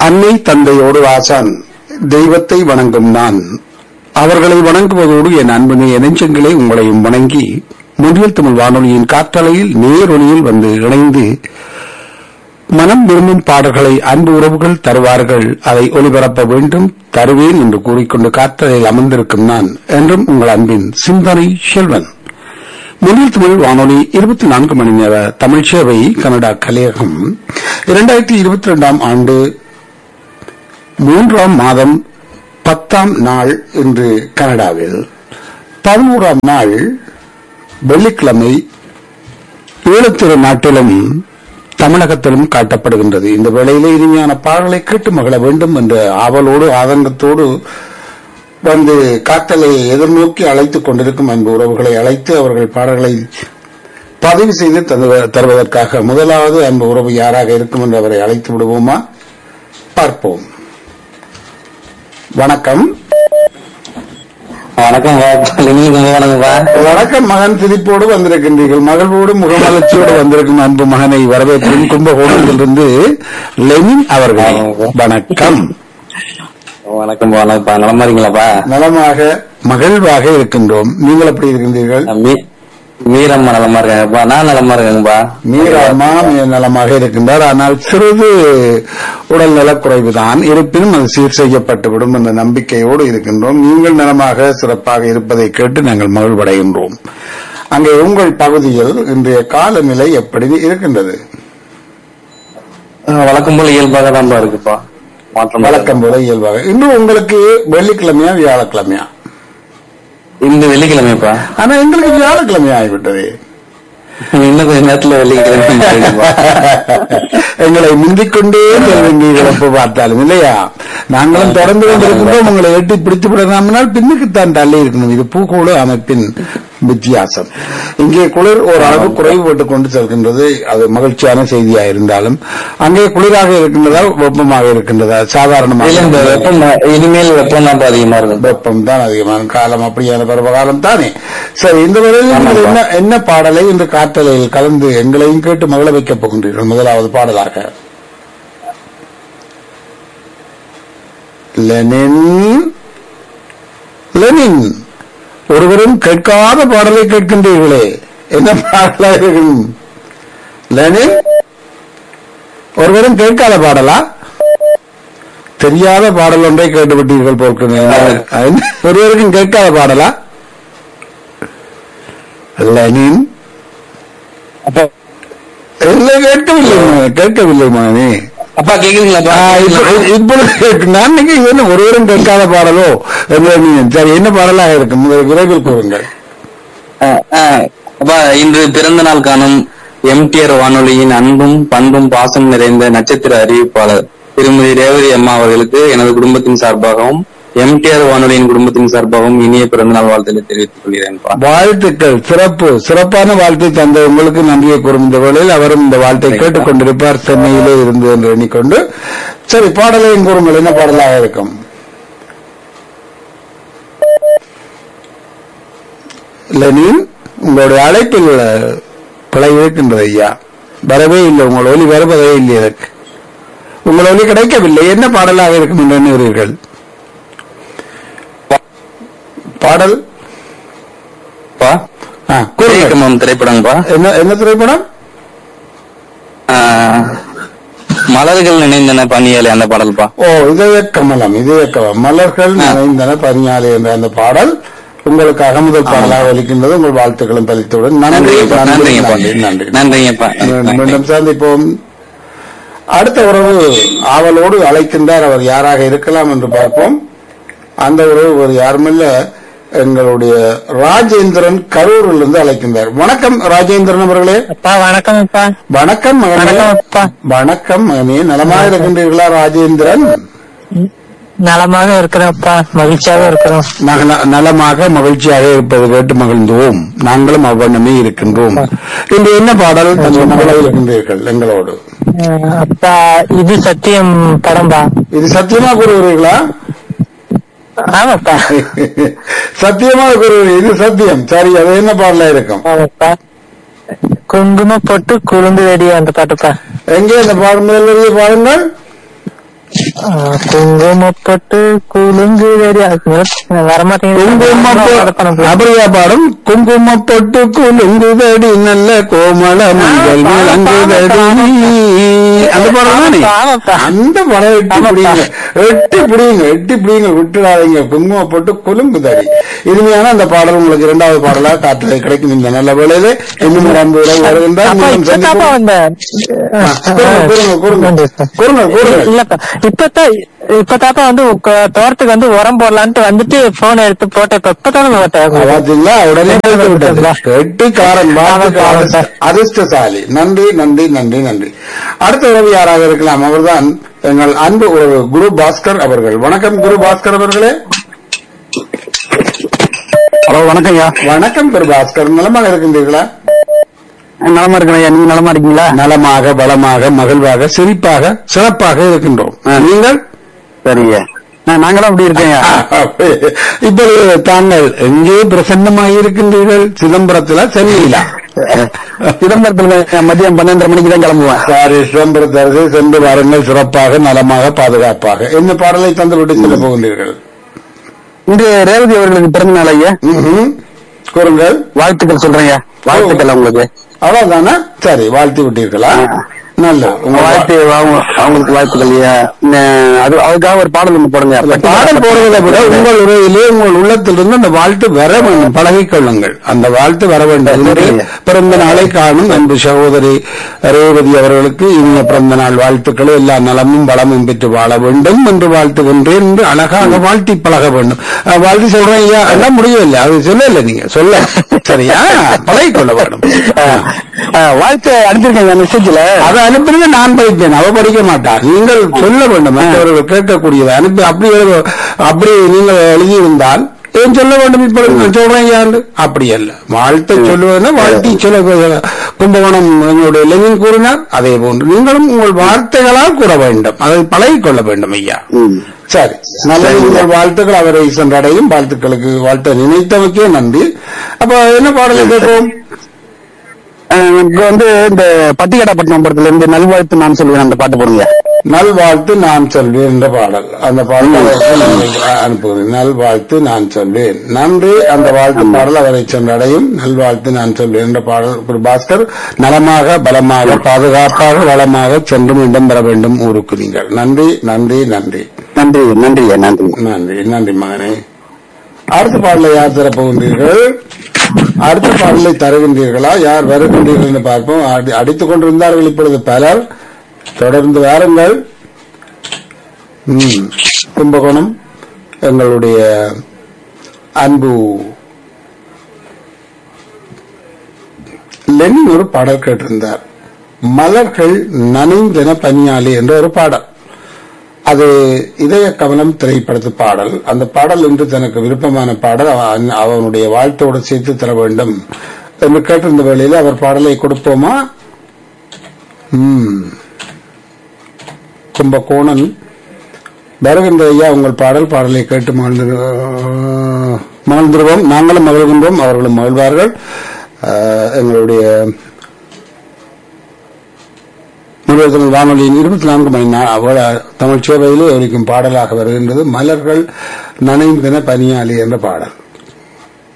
அன்னை தந்தையோடு ஆசான் தெய்வத்தை வணங்கும் நான் அவர்களை வணங்குவதோடு என் அன்பனே நெஞ்சங்களே உங்களையும் வணங்கி முன்னில் தமிழ் வானொலியின் காற்றலையில் நேரொலியில் வந்து இணைந்து மனம் விரும்பும் பாடல்களை அன்பு உறவுகள் தருவார்கள் அதை ஒலிபரப்ப வேண்டும் தருவேன் என்று கூறிக்கொண்டு காற்றலையில் அமர்ந்திருக்கும் நான் என்றும் உங்கள் அன்பின் சிந்தனை செல்வன் முன்னில் தமிழ் வானொலி இருபத்தி நான்கு மணி நேர தமிழ் சேவை கனடா கலையகம் இரண்டாயிரத்தி இருபத்தி இரண்டாம் ஆண்டு மூன்றாம் மாதம் பத்தாம் நாள் இன்று கனடாவில் பதினோராம் நாள் வெள்ளிக்கிழமை ஈழத்திரு நாட்டிலும் தமிழகத்திலும் காட்டப்படுகின்றது இந்த வேளையிலே இனிமையான பாடலை கேட்டு மகிழ வேண்டும் என்ற ஆவலோடு ஆதங்கத்தோடு வந்து காத்தலை எதிர்நோக்கி அழைத்துக் கொண்டிருக்கும் அன்பு உறவுகளை அழைத்து அவர்கள் பாடல்களை பதிவு செய்து தந்து- தருவதற்காக முதலாவது அன்பு உறவு யாராக இருக்கும் என்று அவரை அழைத்து விடுவோமா பார்ப்போம் வணக்கம் வணக்கம் வணக்கம்ப்பா வணக்கம் மகன் திதிப்போடு வந்திருக்கின்றீர்கள் மகிழ்வோடு முகமலர்ச்சியோடு வந்திருக்கும் அன்பு மகனை வரவேற்கும் கும்பகோணத்திலிருந்து லெனின் அவர்கள் வணக்கம் வணக்கம் வணக்கம்ப்பா நலமா இருக்கீங்களாப்பா நலமாக மகிழ்வாக இருக்கின்றோம் நீங்கள் எப்படி இருக்கின்றீர்கள் மீ- மீரம்மா நலமா இருக்காங்கப்பா நான் நலமா இருக்கேங்கப்பா மீராமா மிக நலமாக இருக்கின்றார் ஆனால் சிறிது உடல் நலக்குறைவுதான் இருப்பினும் அது சீர் செய்யப்பட்டுவிடும் என்ற நம்பிக்கையோடு இருக்கின்றோம் நீங்கள் நலமாக சிறப்பாக இருப்பதை கேட்டு நாங்கள் மகிழ்வடைகின்றோம் அங்கே உங்கள் பகுதியில் இன்றைய காலநிலை எப்படி இருக்கின்றது அஹ் வழக்கம் போல இயல்பாக தான்ப்பா இருக்குப்பா மாற்றம் வழக்கம் போல இயல்பாக இன்னும் உங்களுக்கு வெள்ளிக்கிழமையா வியாழக்கிழமையா இந்த வெள்ளிக்கிழமைப்பா ஆனா எங்களுக்கு வியாழக்கிழமை ஆகிவிட்டது இன்னும் கொஞ்ச நேரத்துல வெள்ளிக்கிழமை மாறிடும்பா. எங்களை முந்திக் கொண்டே செல்வீர்கள் எப்ப பார்த்தாலும் இல்லையா நாங்களும் தொடர்ந்து கொண்டிருக்கின்றோம் உங்களை எட்டி பிடித்து விடலாம்னால் பின்னுக்குத்தான் தள்ளி இருக்கணும் இது பூகோள அமைப்பின் வித்தியாசம் இங்கே குளிர் ஓரளவு குறைவுபட்டுக் கொண்டு செல்கின்றது அது மகிழ்ச்சியான செய்தியா இருந்தாலும் அங்கே குளிராக இருக்கின்றதா வெப்பமாக இருக்கின்றதா இல்ல இந்த சாதாரணமாக வெப்பம் இனிமேல் வெப்பம் தான் அதிகமா இருக்கும் வெப்பம் தான் அதிகமான காலம் அப்படியான பருவகாலம் தானே சரி இந்த வேளையில் நீங்கள் ஆமாப்பா. என்ன என்ன பாடலை இந்த காற்றலையில் கலந்து எங்களையும் கேட்டு மகிழ வைக்கப் போகின்றீர்கள் முதலாவது பாடலாக லெனின் லெனின் ஒருவரும் கேட்காத பாடலை கேட்கின்றீர்களே என்ன பாடலாக இருக்கும் லெனின் ஒருவரும் கேட்காத பாடலா தெரியாத பாடல் ஒன்றை கேட்டுவிட்டீர்கள் போல் ஒருவருக்கும் கேட்காத பாடலா லெனின் அப்பா இல்லை கேட்கவில்லை மகனே, கேட்கவில்லை மகனே அப்பா கேக்குதுங்களாப்பா ஆ, இப்ப- இப்பொழுது கேட்கு- நான் நினைக்கிறேன், இது என்ன ஒருவரும் கேட்காத பாடலோ என்று நீங்க- சரி என்ன பாடலாக இருக்கும் முதல் விரைவில் கூறுங்கள் அஹ், அஹ், அப்பா இன்று பிறந்த நாள் காணும் எம்டிஆர் வானொலியின் அன்பும் பண்பும் பாசம் நிறைந்த நட்சத்திர அறிவிப்பாளர் திருமதி ரேவதி அம்மா அவர்களுக்கு எனது குடும்பத்தின் சார்பாகவும் எம்டிஆர் வானொலியின் குடும்பத்தின் சார்பாகவும் இனிய பிறந்த நாள் வாழ்த்துக்களை தெரிவித்துக் கொள்கிறேன்ப்பா வாழ்த்துக்கள் சிறப்பு சிறப்பான வாழ்த்தை தந்த உங்களுக்கு நன்றியை கூறும் இந்த வேளையில் அவரும் இந்த வாழ்த்தை கேட்டுக் கொண்டிருப்பார் சென்னையிலே இருந்து என்று எண்ணிக்கொண்டு சரி பாடலையும் கூறுங்கள் என்ன பாடலாக இருக்கும் லெனின் உங்களுடைய அழைப்பில் பிழை இருக்கின்றது ஐயா வரவே இல்லை உங்கள் ஒலி வருவதே இல்லை எனக்கு உங்கள் ஒலி கிடைக்கவில்லை என்ன பாடலாக இருக்கும் என்று எண்ணுகிறீர்கள் பாடல் பா ஆ, கூறுங்கள் ஜெயகமம் திரைப்படங்கப்பா என்ன என்ன திரைப்படம் ஆஹ், மலர்கள் நினைந்தன பணியாளி அந்த பாடல்பா ஓ இதய கமலம் இதய கமலம் மலர்கள் நனைந்தன பரிஞாலி என்ற அந்த பாடல் உங்களுக்காக முதல் பாடலாக ஒலிக்கின்றது உங்கள் வாழ்த்துக்களும் பலித்துடன் நன்றி நன்றிங்கப்பா நன்றி நன்றிங்கப்பா நன்றி நன்றி நன்றிங்கப்பா மீண்டும் சந்திப்போம் அடுத்த உறவு ஆவலோடு அழைக்கின்றார் அவர் யாராக இருக்கலாம் என்று பார்ப்போம் அந்த உறவு ஒரு யாருமில்ல எங்களுடைய ராஜேந்திரன் கரூரில் இருந்து அழைக்கின்றார் வணக்கம் ராஜேந்திரன் அவர்களே அப்பா வணக்கம் அப்பா வணக்கம் மகனே வணக்கம் அப்பா. வணக்கம் மகனே நலமாக இருக்கின்றீர்களா ராஜேந்திரன் நலமாக இருக்கிறோம்ப்பா மகிழ்ச்சியாக இருக்கிறோம் நல- நலமாக மகிழ்ச்சியாக இருப்பது கேட்டு மகிழ்ந்தோம் நாங்களும் அவ்வண்ணமே இருக்கின்றோம் இன்று என்ன பாடல் தங்கள் மகள இருக்கின்றீர்கள் எங்களோடு அஹ் அப்பா இது சத்தியம் படம்பா இது சத்தியமா கூறுகிறீர்களா ஆமாப்பா சத்தியமா கூறுகிறீர்கள் இது சத்தியம் சரி அது என்ன பாடலா இருக்கும் ஆமாப்பா குங்குமம் போட்டு குறுந்து வெடி அந்த பாட்டுப்பா எங்கே அந்த பாடல் மேல் எழுதிய பாருங்கள் ஆஹ் குங்குமப்பட்டு குலுங்கு வரமாட்டேங்குது குங்குமப்பொட்டு அப்படியா பாடும் குங்குமப்பொட்டு குலுங்குதடி நல்ல கோமள மஞ்சள் விளங்குதடி அந்த படம் தானே ஆமாப்பா. அந்த படம் எட்டி பிடிங்க எட்டி பிடிங்க எட்டி பிடிங்க விட்டுடாதீங்க குங்குமப்பொட்டு குலுங்குதடி இனிமையான அந்த பாடல் உங்களுக்கு இரண்டாவது பாடலா காற்று கிடைக்கும் இந்த நல்ல வேளையில இன்னும் ஒரு அன்பு உறவு வருகின்றார் அப்பா மீண்டும் இப்பதாப்பா சந்திப்போம். வந்தேன் கூறுங்க, கூறுங்க, நன்றி கூறுங்க. சார். கூறுங்க, கூறுங்க. இல்லப்பா இப்பதான் இப்பதாப்பா வந்து உக்க- தோட்டத்துக்கு வந்து உரம் போடலான்ட்டு வந்துட்டு போன் எடுத்து போட்டேன் இப்ப இப்பதானே போட்டேன் பாத்தீங்களா உடனே போட்டு விட்டது கெட்டிக்காரன் வாழ்த்துக்கள். ஆமா, அதிர்ஷ்ட- அதிர்ஷ்டசாலி நன்றி நன்றி நன்றி நன்றி அடுத்த உறவு யாராக இருக்கலாம் அவர்தான் எங்கள் அன்பு உறவு குரு பாஸ்கர் அவர்கள் வணக்கம் குரு பாஸ்கர் அவர்களே ஹலோ வணக்கம் ஐயா வணக்கம் குரு பாஸ்கர் நலமாக இருக்கின்றீர்களா நலமா இருக்கிறேன் ஐயா நீங்க நலமா இருக்கீங்களா நலமாக பலமாக மகிழ்வாக சிரிப்பாக சிறப்பாக இருக்கின்றோம் நீங்கள் சரிங்க நாங்களும் அப்படி இருக்கேன் இப்பொழுது தாங்கள் எங்கே பிரசன்னமாக இருக்கின்றீர்கள் சிதம்பரத்தில சென்னையிலா சிதம்பரத்துல மதியம் பன்னெண்டரை மணிக்கு தான் கிளம்புவேன் சாரி சிதம்பரத்தரசு சென்று வாருங்கள் சிறப்பாக நலமாக பாதுகாப்பாக என்ன பாடலை தந்து விட்டு செல்ல போகின்றீர்கள் இன்று ரேவதி அவர்களுக்கு பிறந்த நாள் ஐயா ம்ஹும். கூறுங்கள் வாழ்த்துக்கள் சொல்றேன் ஐயா வாழ்த்துக்கள் உங்களுக்கு அவ்வளவுதானா சரி வாழ்த்து விட்டீர்களா நல்ல உங்க வாழ்த்து அவங்க- அவங்களுக்கு வாழ்த்துக்கள் ஐயா ந- அது அதுக்காக ஒரு பாடல் ஒண்ணு போடுங்க அந்த பாடல் போடுவதை விட உங்கள் உரையிலே உங்கள் உள்ளத்திலிருந்து அந்த வாழ்த்து வர வேண்டும் பழகிக் கொள்ளுங்கள் அந்த வாழ்த்து வர வேண்டும் என்று சரிங்க. பிறந்த நாளை காணும் அன்பு சகோதரி ரேவதி அவர்களுக்கு இனிய பிறந்த நாள் வாழ்த்துக்களை எல்லா நலமும் வளமும் பெற்று வாழ வேண்டும் என்று வாழ்த்துகின்றேன் என்று அழகாக வாழ்த்தி பழக வேண்டும் அஹ், வாழ்த்து சொல்றேன் ஐயா எல்லாம் முடியவில்லை அது சொல்லல நீங்க சொல்ல சரியா பழகிக் கொள்ள வேண்டும் அஹ், வாழ்த்து அனுப்பியிருக்கேன் மெசேஜ்ல அதை அனுப்பினது நான் படிப்பேன் அவ படிக்க மாட்டார் நீங்கள் சொல்ல வேண்டும் மற்றவர்கள் கேட்கக்கூடியதை அனுப்பி அப்படி எழுத அப்படி நீங்கள் எழுதியிருந்தால் ஏன் சொல்ல வேண்டும் இப்ப நான் சொல்றேன் யாரு அப்படி அல்ல வாழ்த்தை சொல்லுவதுன்னா வாழ்த்தி சொல்ல கும்பகோணம் எங்களுடைய லெனின் கூறினார் அதே போன்று நீங்களும் உங்கள் வார்த்தைகளால் கூற வேண்டும் அதை பழகிக் கொள்ள வேண்டும் ஐயா சரி நல்லது உங்கள் வாழ்த்துக்கள் அவரை சென்றடையும் வாழ்த்துக்களுக்கு வாழ்த்த நினைத்தமைக்கே நன்றி அப்ப என்ன பாடலை கேட்போம் அஹ், இப்ப வந்து இந்த பட்டிகடாப்பட்டினம் படத்துல இருந்து நல்வாழ்த்து நான் சொல்லுவேன் அந்த பாட்டு போடுங்க நல்வாழ்த்து நான் சொல்வேன் என்ற பாடல் அந்த பாடல் அவருக்கு நீங்கள் அனுப்புகிறேன் நல்வாழ்த்து நான் சொல்வேன் நன்றி அந்த வாழ்த்து பாடல் அவரை சென்றடையும் நல்வாழ்த்து நான் சொல்வேன் என்ற பாடல் திரு பாஸ்கர் நலமாக பலமாக பாதுகாப்பாக வளமாக சென்று மீண்டும் பெற வேண்டும் ஊருக்கு நீங்கள் நன்றி நன்றி நன்றி நன்றி நன்றி ஐயா நன்றி நன்றி நன்றி மகனே அடுத்த பாடலை யார் தரப்போகின்றீர்கள் அடுத்த பாடலை தருகின்றீர்களா யார் வருகின்றீர்கள் என்று பார்ப்போம் அடி- அடித்துக் கொண்டிருந்தார்கள் இப்பொழுது பலர் தொடர்ந்து வாருங்கள் ம், கும்பகோணம் எங்களுடைய அன்பு லெனின் ஒரு பாடல் கேட்டிருந்தார் மலர்கள் நனைந்தன பனியாளி என்ற ஒரு பாடல் அது இதய கவனம் திரைப்படத்து பாடல் அந்த பாடல் என்று தனக்கு விருப்பமான பாடல் அவன் அவனுடைய வாழ்த்தோடு சேர்த்து தர வேண்டும் என்று கேட்டிருந்த வேளையில் அவர் பாடலை கொடுப்போமா ம். கும்பகோணன் வருகின்ற ஐயா உங்கள் பாடல் பாடலை கேட்டு மகிழ்ந்து மகிழ்ந்துருவோம் நாங்களும் மகிழ்கின்றோம் அவர்களும் மகிழ்வார்கள் அஹ், எங்களுடைய முழுவதும் வானொலியின் இருபத்தி நான்கு மணி நா- அவ- தமிழ் சேவையிலே ஒலிக்கும் பாடலாக வருகின்றது மலர்கள் நனைந்தன பனியாளி என்ற பாடல்